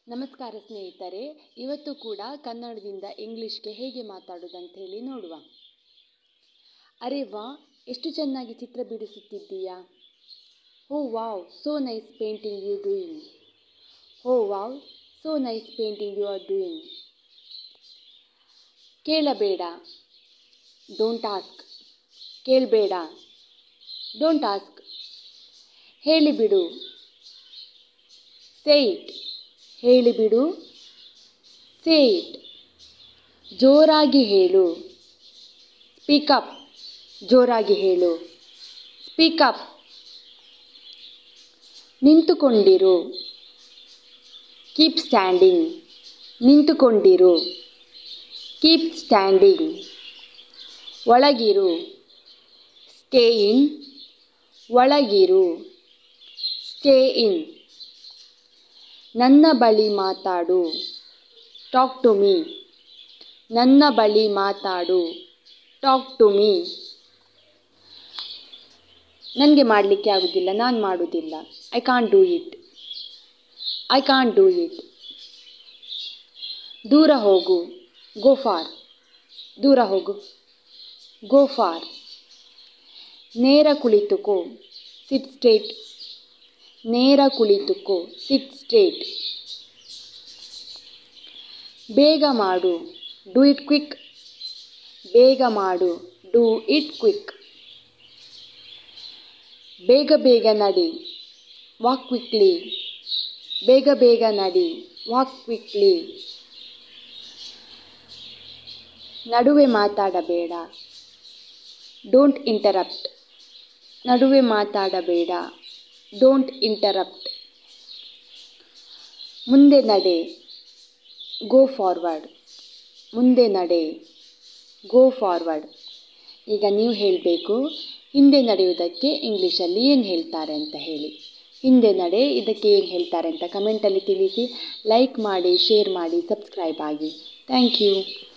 ನಮಸ್ಕಾರ ಸ್ನೇಹಿತರೆ ಇವತ್ತು ಕೂಡ ಕನ್ನಡದಿಂದ ಇಂಗ್ಲೀಷ್ಗೆ ಹೇಗೆ ಮಾತಾಡೋದಂತ ಹೇಳಿ ನೋಡುವ ಅರೆ ವಾ ಎಷ್ಟು ಚೆನ್ನಾಗಿ ಚಿತ್ರ ಬಿಡಿಸುತ್ತಿದ್ದೀಯಾ oh wow so nice painting you doing oh wow so nice painting you are doing ಕೇಳಬೇಡ ಡೋಂಟ್ ಆಸ್ಕ್ ಕೇಳಬೇಡ ಡೋಂಟ್ ಆಸ್ಕ್ ಹೇಳಿಬಿಡು ಸೇ ಇಟ್ ಹೇಳಿಬಿಡು ಸೇ ಇಟ್ ಜೋರಾಗಿ ಹೇಳು ಸ್ಪೀಕಪ್ ಜೋರಾಗಿ ಹೇಳು ಸ್ಪೀಕಪ್ ನಿಂತುಕೊಂಡಿರು ಕೀಪ್ ಸ್ಟ್ಯಾಂಡಿಂಗ್ ನಿಂತುಕೊಂಡಿರು ಕೀಪ್ ಸ್ಟ್ಯಾಂಡಿಂಗ್ ಒಳಗಿರು ಸ್ಟೇ ಇನ್ ಒಳಗಿರು ಸ್ಟೇ ಇನ್ ನನ್ನ ಬಳಿ ಮಾತಾಡು ಟಾಕ್ ಟು ಮೀ ನನ್ನ ಬಳಿ ಮಾತಾಡು ಟಾಕ್ ಟು ಮೀ ನನಗೆ ಮಾಡಲಿಕ್ಕೆ ಆಗೋದಿಲ್ಲ ನಾನು ಮಾಡೋದಿಲ್ಲ I can't do it I can't do it ದೂರ ಹೋಗು ಗೋ ಫಾರ್ ದೂರ ಹೋಗು ಗೋ ಫಾರ್ ನೇರ ಕುಳಿತುಕೋ ಸಿಟ್ ಸ್ಟ್ರೇಟ್ ನೇರ ಕುಳಿತುಕೋ ಸಿಟ್ ಸ್ಟ್ರೇಟ್ ಬೇಗ ಮಾಡು ಡೂ ಇಟ್ ಕ್ವಿಕ್ ಬೇಗ ಮಾಡು ಡೂ ಇಟ್ ಕ್ವಿಕ್ ಬೇಗ ಬೇಗ ನಡಿ ವಾಕ್ ಕ್ವಿಕ್ಲಿ ಬೇಗ ಬೇಗ ನಡಿ ವಾಕ್ ಕ್ವಿಕ್ಲಿ ನಡುವೆ ಮಾತಾಡಬೇಡ ಡೋಂಟ್ ಇಂಟರಪ್ಟ್ ನಡುವೆ ಮಾತಾಡಬೇಡ ಡೋಂಟ್ ಇಂಟರಪ್ಟ್ ಮುಂದೆ ನಡೆ ಗೋ ಫಾರ್ವರ್ಡ್ ಮುಂದೆ ನಡೆ ಗೋ ಫಾರ್ವರ್ಡ್ ಈಗ ನೀವು ಹೇಳಬೇಕು ಹಿಂದೆ ನಡೆಯುವುದಕ್ಕೆ ಇಂಗ್ಲೀಷಲ್ಲಿ ಏನು ಹೇಳ್ತಾರೆ ಅಂತ ಹೇಳಿ ಹಿಂದೆ ನಡೆ ಇದಕ್ಕೆ ಏನು ಹೇಳ್ತಾರೆ ಅಂತ ಕಮೆಂಟಲ್ಲಿ ತಿಳಿಸಿ ಲೈಕ್ ಮಾಡಿ ಶೇರ್ ಮಾಡಿ ಸಬ್ಸ್ಕ್ರೈಬ್ ಆಗಿ ಥ್ಯಾಂಕ್ ಯು